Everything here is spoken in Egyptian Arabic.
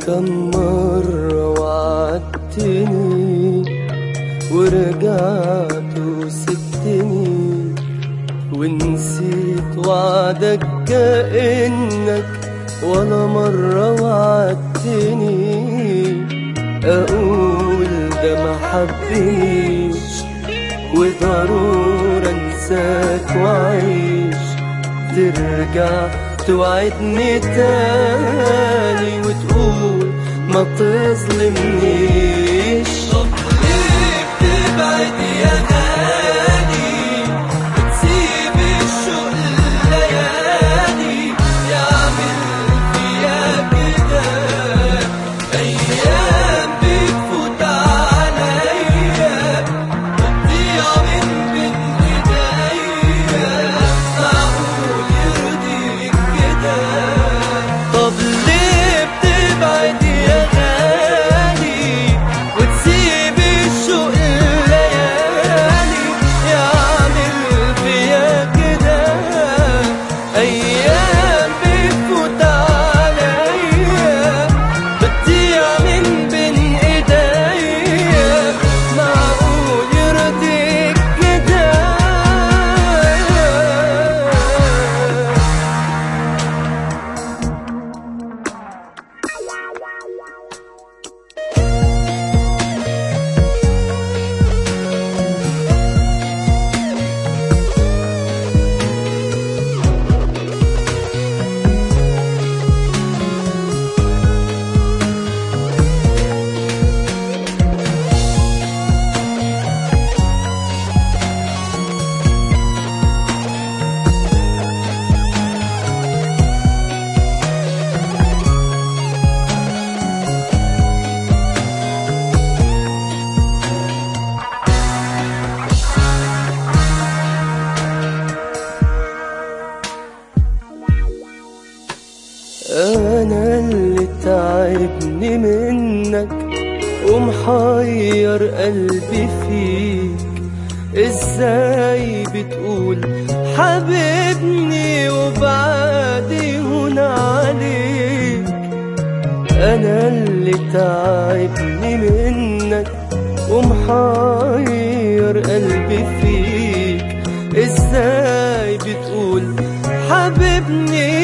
كم مرة وعدتني ورجعت وسبتني ونسيت وعدك كأنك ولا مرة وعدتني أقول ده ما حبنيش وضروري انساك واعيش ترجع توعدني تاني وتقول ما تظلمنيش طب ليه بتبعد يا غالي بتسيب الشوق الليالي يعمل فيا كده ايام بتفوت عليا بتضيع من بين ايديا معقول يرضيك كده طب ليه بتبعد يا غالي وتسيب الشوق الليالي يعمل فيا كده ايام بتفوت عليا بتضيع من بين ايديا معقول يرضيك كده انا اللي تعبني منك ومحير قلبي فيك ازاي بتقول حبيبني وبعدي هون عليك انا اللي تعبني منك ومحير قلبي فيك ازاي بتقول حبيبني